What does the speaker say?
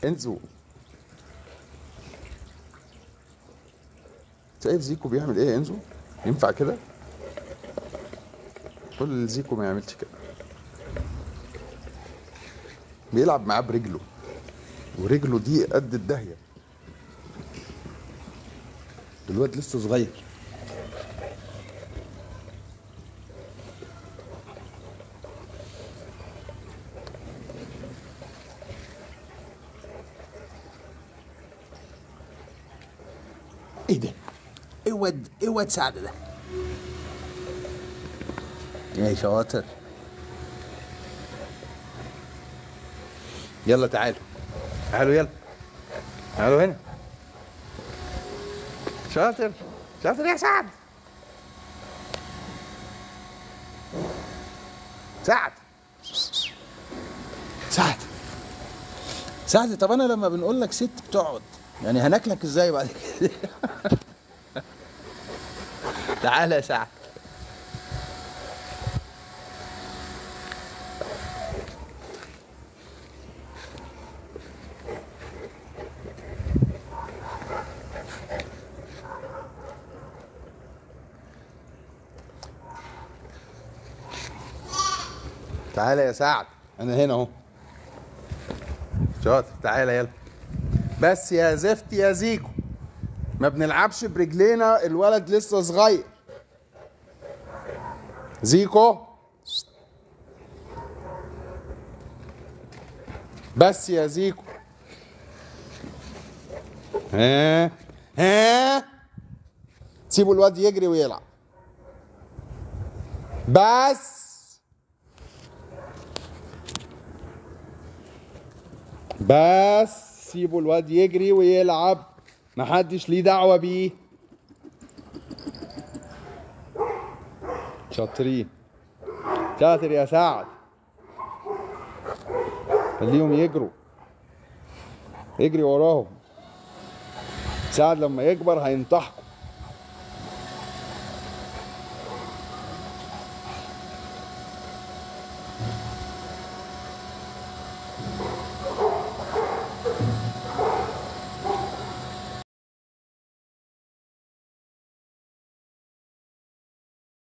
انزو شايف زيكو بيعمل ايه يا انزو ينفع كده كل زيكو ما يعملش كده بيلعب معاه برجله ورجله دي قد الدهيه الواد لسه صغير ايه ده؟ ايه واد ايه واد سعد ده؟ يا شاطر يلا تعالوا تعالوا يلا تعالوا هنا شاطر شاطر يا سعد سعد سعد سعد طب انا لما بنقول لك ست بتقعد يعني هناكلك ازاي بعد كده؟ تعالى يا سعد تعالى يا سعد انا هنا اهو شاطر تعالى يلا بس يا زفت يا زيكو ما بنلعبش برجلينا الولد لسه صغير زيكو بس يا زيكو ها ها سيبوا الواد يجري ويلعب بس بس سيبوا الواد يجري ويلعب محدش ليه دعوة بيه شاطرين شاطر يا سعد خليهم يجروا اجري وراهم سعد لما يكبر هينطحكم